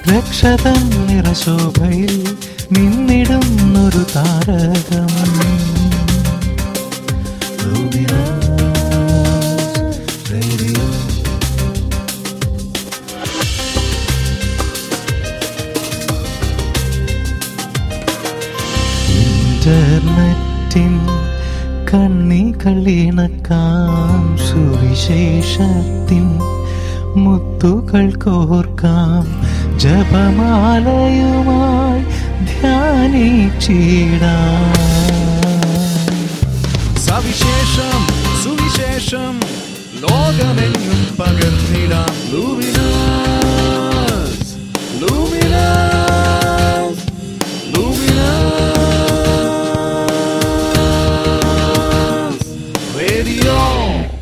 രക്ഷതൻ നിറശോഭയിൽ നിന്നിടുന്നൊരു താരകം Luminous Radio. ഇന്റർനെറ്റിൻ കണ്ണികൾ ഇണക്കാം സുവിശേഷത്തിൻ മുത്തുകൾ കോർക്കാം ജപമാലയുമായി ധ്യാനിച്ചിടാം സവിശേഷം സുവിശേഷം ലോകമെങ്ങും പകർന്നിടാം ലൂമിനാസ് ലൂമിനാസ് ലൂമിനാസ് റേഡിയോ